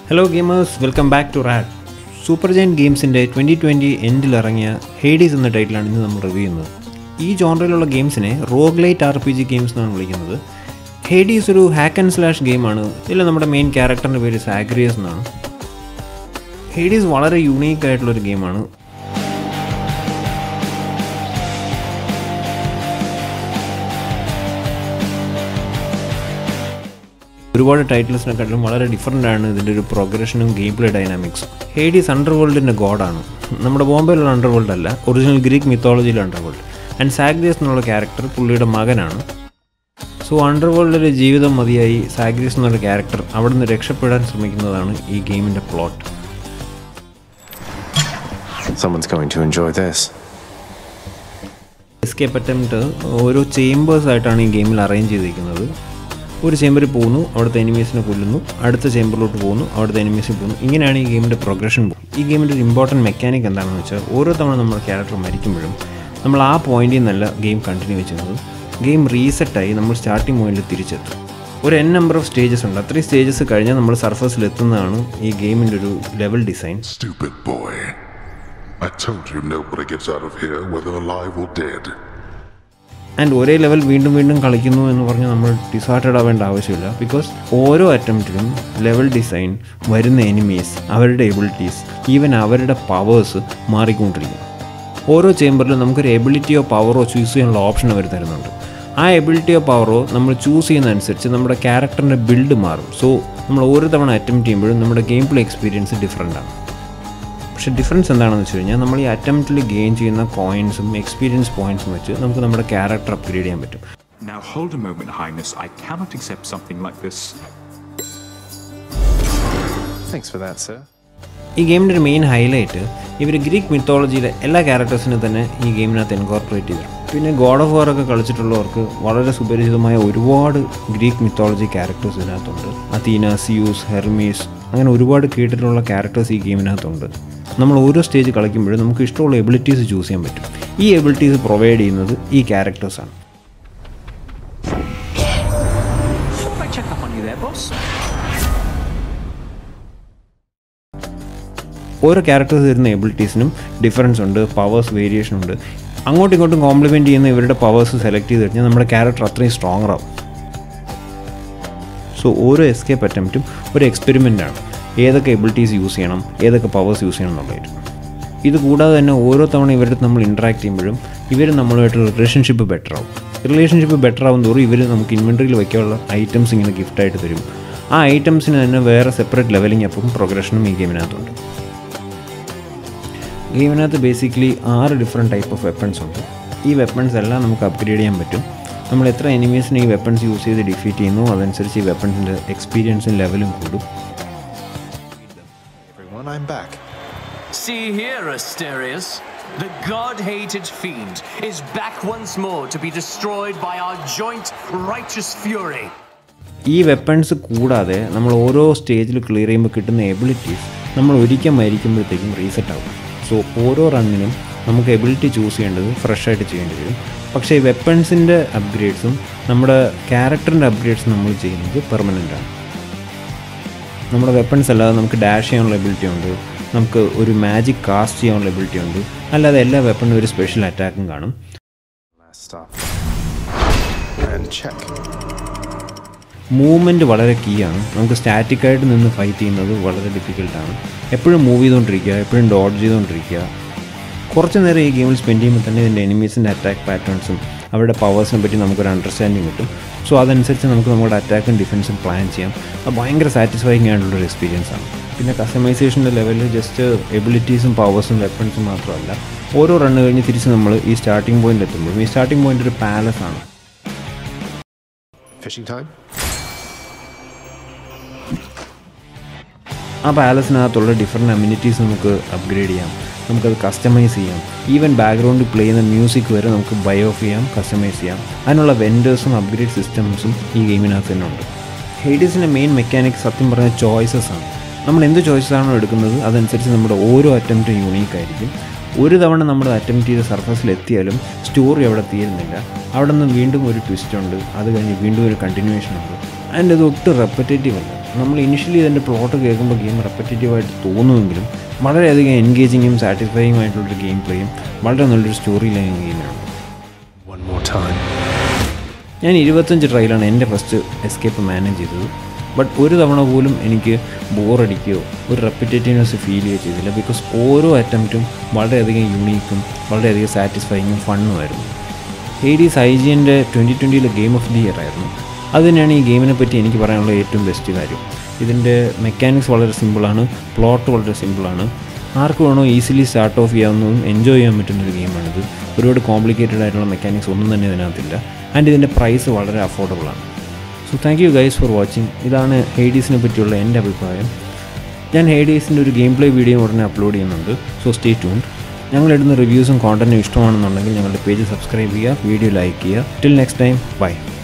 Hello gamers welcome back to rad super Jayan ഗെയിംസിൻ്റെ twenty twenty എൻഡിൽ ഇറങ്ങിയ ഹേഡീസ് എന്ന ടൈറ്റിലാണ് ഇന്ന് നമ്മൾ റിവ്യൂ ചെയ്യുന്നത് ഈ ജോണറിലുള്ള ഗെയിംസിനെ roguelite R P G games എന്നാണ് വിളിക്കുന്നത് ഹേഡീസ് ഒരു ഹാക്ക് ആൻഡ് സ്ലാഷ് ഗെയിമാണ് ഇതിൽ നമ്മുടെ മെയിൻ ക്യാരക്ടറിൻ്റെ പേര് സാഗ്രിയസ് എന്നാണ് ഹേഡീസ് വളരെ യുണീക്ക് ആയിട്ടുള്ളൊരു ഗെയിമാണ് ഒരുപാട് ടൈറ്റിൽസിനെക്കാട്ടിലും വളരെ ഡിഫറെൻ്റ് ആണ് ഇതിൻ്റെ ഒരു പ്രോഗ്രഷനും ഗെയിം പ്ലേ ഡൈനാമിക്സും ഹേഡീസ് അണ്ടർ വേൾഡിൻ്റെ ഗോഡാണ് നമ്മുടെ ബോംബെയിലുള്ള അണ്ടർ വേൾഡ് അല്ല ഒറിജിനൽ ഗ്രീക്ക് മിത്തോളജിയിലെ അണ്ടർ വേൾഡ് ആൻഡ് സാഗ്രിയസ് എന്നുള്ള ക്യാരക്ടർ പുള്ളിയുടെ മകനാണ് സോ അണ്ടർ വേൾഡിലെ ജീവിതം മതിയായി സാഗ്രിയസ് എന്നുള്ള ക്യാരക്ടർ അവിടെ നിന്ന് രക്ഷപ്പെടാൻ ശ്രമിക്കുന്നതാണ് ഈ ഗെയിമിൻ്റെ plot Someone's going to enjoy this. Escape attempt ഓരോ ചേമ്പേഴ്സ് ആയിട്ടാണ് ഈ ഗെയിമിൽ അറേഞ്ച് ചെയ്തിരിക്കുന്നത് ഒരു ചേമ്പറിൽ പോകുന്നു അവിടുത്തെ എനിമീസിനെ കൊല്ലുന്നു അടുത്ത ചേമ്പറിലോട്ട് പോകുന്നു അവിടുത്തെ എനിമീസിൽ പോകുന്നു ഇങ്ങനെയാണ് ഈ ഗെയിമിൻ്റെ പ്രോഗ്രഷൻ ഈ ഗെയിമിൻ്റെ ഒരു ഇമ്പോർട്ടൻറ്റ് മെക്കാനിക് എന്താണെന്ന് വെച്ചാൽ ഓരോ തവണ നമ്മുടെ ക്യാരക്ടർ മരിക്കുമ്പോഴും നമ്മൾ ആ പോയിന്റിൽ നിന്നല്ല ഗെയിം കണ്ടിന്യൂ ചെയ്യുന്നത് ഗെയിം റീസെറ്റായി നമ്മൾ സ്റ്റാർട്ടിംഗ് പോയിന്റിൽ തിരിച്ചെത്തും ഒരു എൻ നമ്പർ ഓഫ് സ്റ്റേജസ് ഉണ്ട് അത്രയും സ്റ്റേജസ് കഴിഞ്ഞാൽ നമ്മൾ സർഫസിൽ എത്തുന്നതാണ് ഈ ഗെയിമിൻ്റെ ഒരു level design Stupid boy. I told you nobody gets out of here, whether alive or dead. And ഒരേ ലെവൽ വീണ്ടും വീണ്ടും കളിക്കുന്നു എന്ന് പറഞ്ഞ് നമ്മൾ ഡിസാർട്ടഡ് ആവേണ്ട ആവശ്യമില്ല ബിക്കോസ് ഓരോ അറ്റംപ്റ്റിലും ലെവൽ ഡിസൈൻ വരുന്ന എനിമീസ് അവരുടെ എബിലിറ്റീസ് ഈവൻ അവരുടെ പവേഴ്സ് മാറിക്കൊണ്ടിരിക്കും ഓരോ ചേമ്പറിലും നമുക്കൊരു എബിലിറ്റിയോ പവറോ ചൂസ് ചെയ്യാനുള്ള ഓപ്ഷൻ അവർ തരുന്നുണ്ട് ആ എബിലിറ്റിയോ പവറോ നമ്മൾ ചൂസ് ചെയ്യുന്ന അനുസരിച്ച് നമ്മുടെ ക്യാരക്ടറിൻ്റെ ബിൽഡ് മാറും സോ നമ്മൾ ഓരോ തവണ അറ്റംപ്റ്റ് ചെയ്യുമ്പോഴും നമ്മുടെ ഗെയിം പ്ലേ എക്സ്പീരിയൻസ് ഡിഫറെൻ്റ് ആണ് പക്ഷെ ഡിഫറൻസ് എന്താണെന്ന് വെച്ച് കഴിഞ്ഞാൽ നമ്മൾ ഈ അറ്റംപ്റ്റിൽ ഗെയിൻ ചെയ്യുന്ന കോയിൻസും എക്സ്പീരിയൻസ് പോയിന്റ്സും വെച്ച് നമുക്ക് നമ്മുടെ ക്യാരക്ടർ അപ്ഗ്രേഡ് ചെയ്യാൻ പറ്റും Now hold a moment, Highness. I cannot accept something like this. Thanks for that, sir. ഈ ഗെയിമിൻ്റെ ഒരു മെയിൻ ഹൈലൈറ്റ് ഇവർ ഗ്രീക്ക് മിത്തോളജിയിലെ എല്ലാ ക്യാരക്ടേഴ്സിനെ തന്നെ ഈ ഗെയിമിനകത്ത് എൻകോർപ്പറേറ്റ് ചെയ്തു പിന്നെ ഗോഡ് ഓഫ് വാർ ഒക്കെ കളിച്ചിട്ടുള്ളവർക്ക് വളരെ സുപരിചിതമായ ഒരുപാട് ഗ്രീക്ക് മിത്തോളജി ക്യാരക്ടേഴ്സ് ഇതിനകത്തുണ്ട് അത്തീന സിയൂസ് ഹെർമീസ് അങ്ങനെ ഒരുപാട് കേട്ടിട്ടുള്ള ക്യാരക്ടേഴ്സ് ഈ ഗെയിമിനകത്തുണ്ട് നമ്മൾ ഓരോ സ്റ്റേജ് കളിക്കുമ്പോഴും നമുക്ക് ഇഷ്ടമുള്ള എബിലിറ്റീസ് ചൂസ് ചെയ്യാൻ പറ്റും ഈ എബിലിറ്റീസ് പ്രൊവൈഡ് ചെയ്യുന്നത് ഈ ക്യാരക്ടേഴ്സാണ് Should I check up on you there, boss? ഓരോ ക്യാരക്ടേഴ്സ് തരുന്ന എബിലിറ്റീസിനും ഡിഫറൻസ് ഉണ്ട് പവേഴ്സ് വേരിയേഷൻ ഉണ്ട് അങ്ങോട്ടും ഇങ്ങോട്ടും കോംപ്ലിമെൻറ്റ് ചെയ്യുന്ന ഇവരുടെ പവേഴ്സ് സെലക്ട് ചെയ്ത് കഴിഞ്ഞാൽ നമ്മുടെ ക്യാരക്ടർ അത്രയും സ്ട്രോങ്ങർ ആവും സോ ഓരോ എസ്കേപ്പ് അറ്റംപ്റ്റും ഒരു എക്സ്പെരിമെൻ്റ് ആണ് ഏതൊക്കെ എബിലിറ്റീസ് യൂസ് ചെയ്യണം ഏതൊക്കെ പവേഴ്സ് യൂസ് ചെയ്യണം എന്നുള്ളതായിട്ട് ഇത് കൂടാതെ തന്നെ ഓരോ തവണ ഇവരുടെ നമ്മൾ ഇൻട്രാക്ട് ചെയ്യുമ്പോഴും ഇവർ നമ്മളുമായിട്ടുള്ള റിലേഷൻഷിപ്പ് ബെറ്റർ ആവും റിലേഷൻഷിപ്പ് ബെറ്റർ ആവും തോറും ഇവർ നമുക്ക് ഇൻവെൻട്രിയിൽ വയ്ക്കാനുള്ള ഐറ്റംസ് ഇങ്ങനെ ഗിഫ്റ്റായിട്ട് തരും ആ ഐറ്റംസിന് തന്നെ വേറെ സെപ്പറേറ്റ് ലെവലിംഗ് അപ്പും പ്രോഗ്രഷനും ഈ ഗെയിമിനകത്തുണ്ട് ഗെയിമിനകത്ത് ബേസിക്കലി ആറ് ഡിഫറെൻറ്റ് ടൈപ്പ് ഓഫ് വെപ്പൺസ് ഉണ്ട് ഈ വെപ്പൺസ് എല്ലാം നമുക്ക് അപ്ഗ്രേഡ് ചെയ്യാൻ പറ്റും നമ്മൾ എത്ര എനിമീസിനെ ഈ വെപ്പൺസ് യൂസ് ചെയ്ത് ഡിഫീറ്റ് ചെയ്യുന്നു അതനുസരിച്ച് ഈ വെപ്പൺസിൻ്റെ എക്സ്പീരിയൻസും ലെവലും കൂടും Everyone, I'm back. See here, Asterius. The god-hated fiend is back once more to be destroyed by our joint righteous fury. ഈ വെപ്പൺസ് കൂടാതെ നമ്മൾ ഓരോ സ്റ്റേജിൽ ക്ലിയർ ചെയ്യുമ്പോൾ കിട്ടുന്ന എബിലിറ്റീസ് നമ്മൾ ഒരിക്കൽ മരിക്കുമ്പോഴത്തേക്കും റീസെറ്റ് ആവും സോ ഓരോ റണ്ണിനും നമുക്ക് എബിലിറ്റി ചൂസ് ചെയ്യേണ്ടത് ഫ്രഷ് ആയിട്ട് ചെയ്യേണ്ടി വരും പക്ഷേ ഈ വെപ്പൺസിൻ്റെ അപ്ഗ്രേഡ്സും നമ്മുടെ ക്യാരക്ടറിൻ്റെ അപ്ഗ്രേഡ്സും നമ്മൾ ചെയ്യുന്നത് പെർമനൻ്റ് ആണ് നമ്മുടെ വെപ്പൺസ് അല്ലാതെ നമുക്ക് ഡാഷ് ചെയ്യാനുള്ള എബിലിറ്റി ഉണ്ട് നമുക്ക് ഒരു മാജിക് കാസ്റ്റ് ചെയ്യാനുള്ള എബിലിറ്റി ഉണ്ട് അല്ലാതെ എല്ലാ വെപ്പണിനും ഒരു സ്പെഷ്യൽ അറ്റാക്കും കാണും Last stop. And check. Movement വളരെ കീ ആണ് നമുക്ക് സ്റ്റാറ്റിക്കായിട്ട് നിന്ന് ഫൈറ്റ് ചെയ്യുന്നത് വളരെ ഡിഫിക്കൽട്ടാണ് എപ്പോഴും മൂവ് ചെയ്തുകൊണ്ടിരിക്കുക എപ്പോഴും ഡോഡ്ജ് ചെയ്തുകൊണ്ടിരിക്കുക കുറച്ച് നേരം ഈ ഗെയിമിൽ സ്പെൻഡ് ചെയ്യുമ്പോൾ തന്നെ ഇതിൻ്റെ എനിമീസിൻ്റെ അറ്റാക്ക് പാറ്റേൺസും അവരുടെ പവേഴ്സിനെ പറ്റി നമുക്കൊരു അണ്ടർസ്റ്റാൻഡിങ് കിട്ടും സോ അതനുസരിച്ച് നമുക്ക് നമ്മുടെ അറ്റാക്കും ഡിഫൻസും പ്ലാൻ ചെയ്യാം അത് ഭയങ്കര സാറ്റിസ്ഫൈങ് ആയിട്ടുള്ളൊരു എക്സ്പീരിയൻസ് ആണ് പിന്നെ കസ്റ്റമൈസേഷൻ്റെ ലെവലിൽ ജസ്റ്റ് എബിലിറ്റീസും പവേഴ്സും വെപ്പൺസും മാത്രമല്ല ഓരോ റണ്ണ് കഴിഞ്ഞ് തിരിച്ച് നമ്മൾ ഈ സ്റ്റാർട്ടിംഗ് പോയിന്റ് എത്തുമ്പോഴും ഈ സ്റ്റാർട്ടിംഗ് പോയിന്റ് ഒരു പാലസ് ആണ് Fishing time? ആ പാലസിനകത്തുള്ള ഡിഫറെൻറ്റ് അമ്യൂണിറ്റീസ് നമുക്ക് അപ്ഗ്രേഡ് ചെയ്യാം നമുക്കത് കസ്റ്റമൈസ് ചെയ്യാം ഈവൻ ബാക്ക്ഗ്രൗണ്ടിൽ പ്ലേ ചെയ്യുന്ന മ്യൂസിക് വരെ നമുക്ക് ബൈ ഓഫ് ചെയ്യാം കസ്റ്റമൈസ് ചെയ്യാം അതിനുള്ള വെൻഡേഴ്സും അപ്ഗ്രേഡ് സിസ്റ്റംസും ഈ ഗെയിമിനകത്ത് തന്നെ ഉണ്ട് ഹെയ്ഡീസിൻ്റെ മെയിൻ മെക്കാനിക് സത്യം പറഞ്ഞ ചോയ്സസ് ആണ് നമ്മൾ എന്ത് ചോയ്സസ് ആണോ എടുക്കുന്നത് അതനുസരിച്ച് നമ്മുടെ ഓരോ അറ്റംപ്റ്റും യൂണീക്ക് ആയിരിക്കും ഒരു തവണ നമ്മൾ അറ്റംപ്റ്റ് ചെയ്ത് സർഫസിൽ എത്തിയാലും സ്റ്റോറി അവിടെ തീരുന്നില്ല അവിടെ നിന്ന് വീണ്ടും ഒരു ട്വിസ്റ്റ് ഉണ്ട് അത് കഴിഞ്ഞ് വീണ്ടും ഒരു കണ്ടിന്യൂവേഷൻ ഉണ്ട് ആൻഡ് ഇത് ഒട്ടും റെപ്പറ്റേറ്റീവ് അല്ല നമ്മൾ ഇനിഷ്യലി ഇതിൻ്റെ പ്ലോട്ട് കേൾക്കുമ്പോൾ ഗെയിം റെപ്പറ്റേറ്റീവായിട്ട് തോന്നുമെങ്കിലും വളരെയധികം എൻഗേജിങ്ങും സാറ്റിസ്ഫൈങ് ആയിട്ടുള്ളൊരു ഗെയിം പ്ലേയും വളരെ നല്ലൊരു സ്റ്റോറി ലൈൻ ഗെയിമാണ് One more time. ഞാൻ ഇരുപത്തഞ്ച് ട്രയലാണ് എൻ്റെ ഫസ്റ്റ് എസ്കേപ്പ് മാനേജ് ചെയ്തത് ബട്ട് ഒരു തവണ പോലും എനിക്ക് ബോറടിക്കുകയോ ഒരു റെപ്പിറ്റേറ്റീവ്നെസ് ഫീൽ ചെയ്യുകയോ ചെയ്തില്ല ബിക്കോസ് ഓരോ അറ്റംപ്റ്റും വളരെയധികം യൂണീക്കും വളരെയധികം സാറ്റിസ്ഫൈങ്ങും ഫണ്ണുമായിരുന്നു ഹേഡീസ് ഐ ജി എൻ്റെ ട്വൻറ്റി ട്വൻറ്റിയിലെ ഗെയിം ഓഫ് ദി ഇയർ ആയിരുന്നു അത് തന്നെയാണ് ഈ ഗെയിമിനെ പറ്റി എനിക്ക് പറയാനുള്ള ഏറ്റവും ബെസ്റ്റ് കാര്യം ഇതിൻ്റെ മെക്കാനിക്സ് വളരെ സിമ്പിളാണ് പ്ലോട്ട് വളരെ സിമ്പിളാണ് ആർക്ക് വേണോ ഈസിലി സ്റ്റാർട്ട് ഓഫ് ചെയ്യാവുന്നതും എൻജോയ് ചെയ്യാൻ പറ്റുന്ന ഒരു ഗെയിമാണിത് ഒരുപാട് കോംപ്ലിക്കേറ്റഡ് ആയിട്ടുള്ള മെക്കാനിക്സ് ഒന്നും തന്നെ ഇതിനകത്തില്ല ആൻഡ് ഇതിൻ്റെ പ്രൈസ് വളരെ അഫോർഡബിൾ ആണ് so thank you guys for watching ഇതാണ് ഹെയ്ഡീസിനെ പറ്റിയുള്ള എൻ്റെ അഭിപ്രായം ഞാൻ ഹെയ്ഡീസിൻ്റെ ഒരു ഗെയിം പ്ലേ വീഡിയോ ഉടനെ അപ്ലോഡ് ചെയ്യുന്നുണ്ട് സോ സ്റ്റേ ട്യൂൺഡ് ഞങ്ങളിടുന്ന റിവ്യൂസും കോണ്ടൻറ്റും ഇഷ്ടമാണെന്നുണ്ടെങ്കിൽ ഞങ്ങളുടെ പേജ് സബ്സ്ക്രൈബ് ചെയ്യുക വീഡിയോ ലൈക്ക് ചെയ്യുക ടിൽ നെക്സ്റ്റ് ടൈം ബൈ